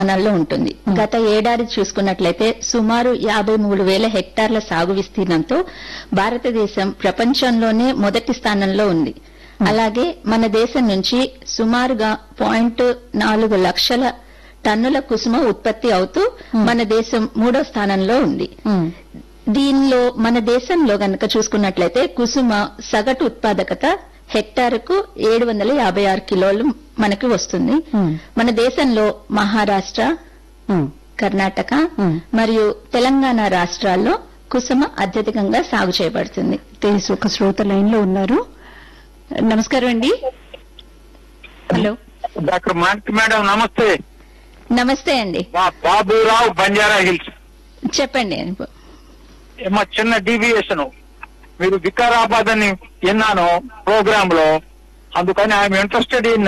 స్థానాల్లో ఉంటుంది గత ఏడాది చూసుకున్నట్లయితే సుమారు యాభై మూడు వేల హెక్టార్ల సాగు విస్తీర్ణంతో భారతదేశం ప్రపంచంలోనే మొదటి స్థానంలో ఉంది అలాగే మన దేశం నుంచి సుమారుగా పాయింట్ నాలుగు లక్షల టన్నుల కుసుమ ఉత్పత్తి అవుతూ మన దేశం మూడో స్థానంలో ఉంది దీనిలో మన దేశంలో గనక చూసుకున్నట్లయితే కుసుమ సగటు ఉత్పాదకత హెక్టారుకు ఏడు వందల యాభై ఆరు కిలోలు మనకి వస్తుంది మన దేశంలో మహారాష్ట్ర కర్ణాటక మరియు తెలంగాణ రాష్ట్రాల్లో కుసుమ అత్యధికంగా సాగు చేయబడుతుంది తెలుసు ఒక శ్రోత లైన్ లో ఉన్నారు నమస్కారం అండి హలో డాక్టర్ మాణిక్ మేడం నమస్తే నమస్తే అండి మా బాబురావు బంజారా హిల్స్ చెప్పండి మా చిన్న డీవియేషన్ మీరు వికారాబాద్ అని విన్నాను ప్రోగ్రామ్ లో అందుకని I'm interested in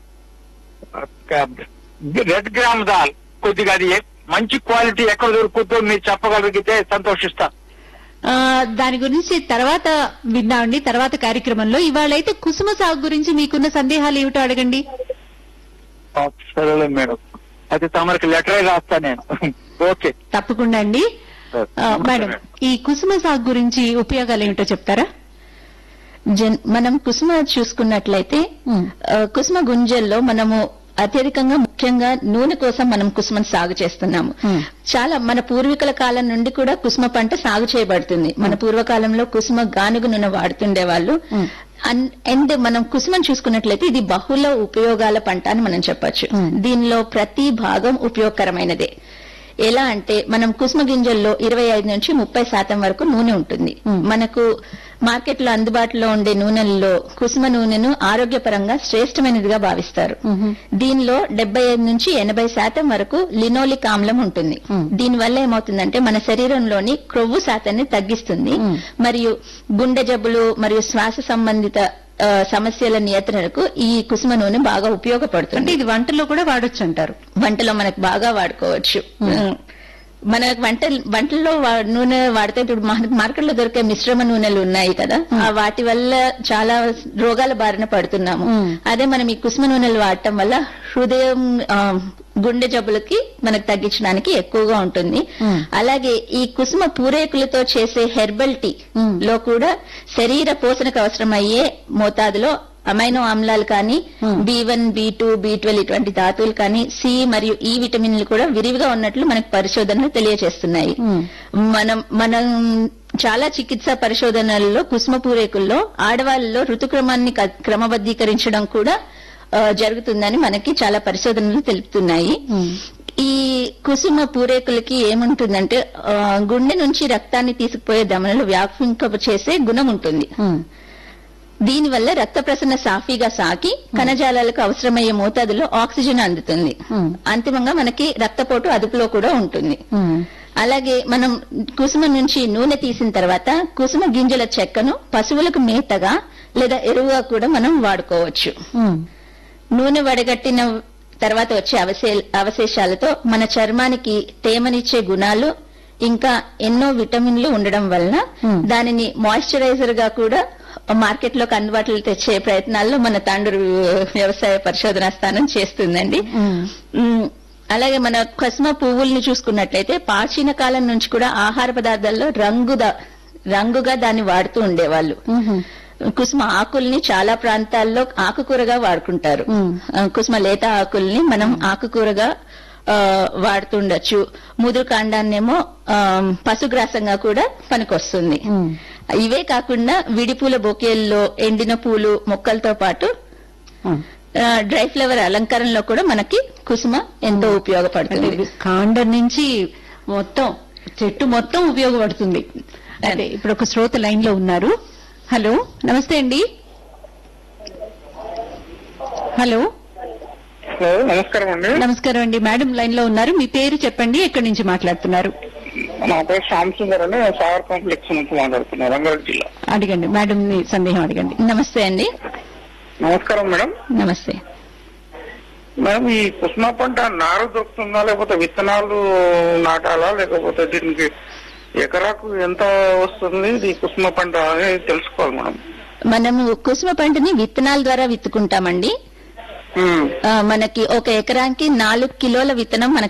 red gram dal కొద్దిగా అది ఎ- మంచి క్వాలిటీ ఎక్కడ దొరుకుతుందో మీరు చెప్పగలిగితే సంతోషిస్తా ఆ, దాని గురించి తర్వాత విన్నామండి తర్వాత కార్యక్రమంలో ఇవాళ అయితే కుసుమ సాగు గురించి మీకున్న సందేహాలు ఏమిటో అడగండి ఆ, సరేలే మేడం అయితే తమరికి లెటరే రాస్తా నేను ఓకే తప్పకుండా అండి ఆ, మేడం ఈ కుసుమ సాగు గురించి ఉపయోగాలు ఏమిటో చెప్తారా జన్- మనం కుసుమ చూసుకున్నట్లయితే ఆ, కుసుమ గుంజల్లో మనము అత్యధికంగా ముఖ్యంగా నూనె కోసం మనం కుసుమను సాగు చేస్తున్నాము Hmm. చాలా మన పూర్వీకుల కాలం నుండి కూడా కుసుమ పంట సాగు చేయబడుతుంది మన పూర్వకాలంలో కుసుమ గానుగ నూనె వాడుతుండే వాళ్ళు Hmm. అండ్ మనం కుసుమను చూసుకున్నట్లయితే ఇది బహుళ ఉపయోగాల పంట అని మనం చెప్పొచ్చు Hmm. దీనిలో ప్రతి భాగం ఉపయోగకరమైనదే ఎలా అంటే మనం కుసుమ గింజల్లో ఇరవై ఐదు నుంచి ముప్పై శాతం వరకు నూనె ఉంటుంది Hmm. మనకు మార్కెట్ లో అందుబాటులో ఉండే నూనెల్లో కుసుమ నూనెను ఆరోగ్యపరంగా శ్రేష్టమైనదిగా భావిస్తారు దీనిలో డెబ్బై ఐదు నుంచి ఎనభై శాతం వరకు లినోలిక్ ఆమ్లం ఉంటుంది Hmm. దీనివల్ల ఏమవుతుందంటే మన శరీరంలోని క్రొవ్వు శాతాన్ని తగ్గిస్తుంది Hmm. మరియు గుండె జబ్బులు మరియు శ్వాస సంబంధిత ఆ, సమస్యల నియంత్రణకు ఈ కుసుమ నూనె బాగా అంటే ఉపయోగపడుతుంది ఇది వంటలో కూడా వాడొచ్చు అంటారు వంటలో మనకు బాగా వాడుకోవచ్చు మన వంట వంటల్లో వా- నూనె వాడితే ఇప్పుడు మనకు మార్కెట్లో దొరికే మిశ్రమ నూనెలు ఉన్నాయి కదా ఆ వాటి వల్ల చాలా రోగాల బారిన పడుతున్నాము మ్మ్. అదే మనం ఈ కుసుమ నూనెలు వాడటం వల్ల హృదయం ఆ, గుండె జబ్బులకి మనకు తగ్గించడానికి ఎక్కువగా ఉంటుంది మ్మ్. అలాగే ఈ కుసుమ పూరేకులతో చేసే హెర్బల్ టీ మ్మ్. లో కూడా శరీర పోషణకు అవసరమయ్యే మోతాదులో అమైనో ఆమ్లాలు కానీ Hmm. B one B two B twelve ఇటువంటి ధాతువులు కానీ సి మరియు ఈ విటమిన్లు కూడా విరివిగా ఉన్నట్లు మనకు పరిశోధనలు తెలియజేస్తున్నాయి Hmm. మనం మనం చాలా చికిత్సా పరిశోధనలలో కుసుమ పూరేకుల్లో ఆడవాళ్ళలో ఋతుక్రమాన్ని క- క్రమబద్ధీకరించడం కూడా ఆ, జరుగుతుందని మనకి చాలా పరిశోధనలు తెలుపుతున్నాయి Hmm. ఈ కుసుమ పూరేకులకి ఏముంటుందంటే ఆ, గుండె నుంచి రక్తాన్ని తీసుకుపోయే దమనలు వ్యాపింప చేసే గుణం ఉంటుంది దీనివల్ల రక్త ప్రసరణ సాఫీగా సాకి కణజాలాలకు అవసరమయ్యే మోతాదులో ఆక్సిజన్ అందుతుంది Hmm. అంతిమంగా మనకి రక్తపోటు అదుపులో కూడా ఉంటుంది అలాగే మనం కుసుమ నుంచి నూనె తీసిన తర్వాత కుసుమ గింజల చెక్కను పశువులకు మేతగా లేదా ఎరువుగా కూడా మనం వాడుకోవచ్చు నూనె వడగట్టిన తర్వాత వచ్చే అవశే- అవశేషాలతో మన చర్మానికి తేమనిచ్చే గుణాలు ఇంకా ఎన్నో విటమిన్లు ఉండడం వలన Hmm. దానిని మాయిశ్చరైజర్ గా కూడా మార్కెట్ లోకి అందుబాటులో తెచ్చే ప్రయత్నాల్లో మన తాండూరు వ్యవసాయ పరిశోధనా స్థానం చేస్తుందండి మ్, అలాగే మన కస్మ పువ్వుల్ని చూసుకున్నట్లయితే ప్రాచీన కాలం నుంచి కూడా ఆహార పదార్థాల్లో రంగుదా రంగుగా దాన్ని వాడుతూ ఉండేవాళ్ళు కుసుమ ఆకుల్ని చాలా ప్రాంతాల్లో ఆకుకూరగా వాడుకుంటారు మ్మ్. ఆ, కుసుమ లేత ఆకుల్ని మనం ఆకుకూరగా ఆ, వాడుతుండొచ్చు ముదురు కాండాన్నేమో ఆ, పశుగ్రాసంగా కూడా పనికొస్తుంది ఇవే కాకుండా విడిపూల బొకేల్లో ఎండిన పూలు మొక్కలతో పాటు ఆ, డ్రై ఫ్లవర్ అలంకరణలో కూడా మనకి కుసుమ ఎంతో ఉపయోగపడుతుంది అంటే కాండం నుంచి మొత్తం చెట్టు మొత్తం ఉపయోగపడుతుంది అంటే ఇప్పుడు ఒక శ్రోత లైన్ లో ఉన్నారు హలో నమస్తే అండి హలో హలో నమస్కారం అండి నమస్కారం అండి మేడం లైన్ లో ఉన్నారు మీ పేరు చెప్పండి ఎక్కడి నుంచి మాట్లాడుతున్నారు నా పేరు శ్యామ్ సుందర్ అండి నేను సాగర్ కాంప్లెక్స్ నుంచి మాట్లాడుతున్నాను రంగారెడ్డి జిల్లా అడగండి మేడం మీ సందేహం అడగండి నమస్తే అండి నమస్కారం మేడం నమస్తే మేడం ఈ కుసుమ పంట నారు దొరుకుతుందా లేకపోతే విత్తనాలు నాటాలా లేకపోతే దీనికి ఎకరాకు ఎంత వస్తుంది ఈ కుసుమ పంట అనేది తెలుసుకోవాలి మేడం మనము కుసుమ పంటని విత్తనాల ద్వారా విత్తుకుంటామండి ఉమ్. ఆ, మనకి ఒక ఎకరానికి నాలుగు కిలోల విత్తనం మనకి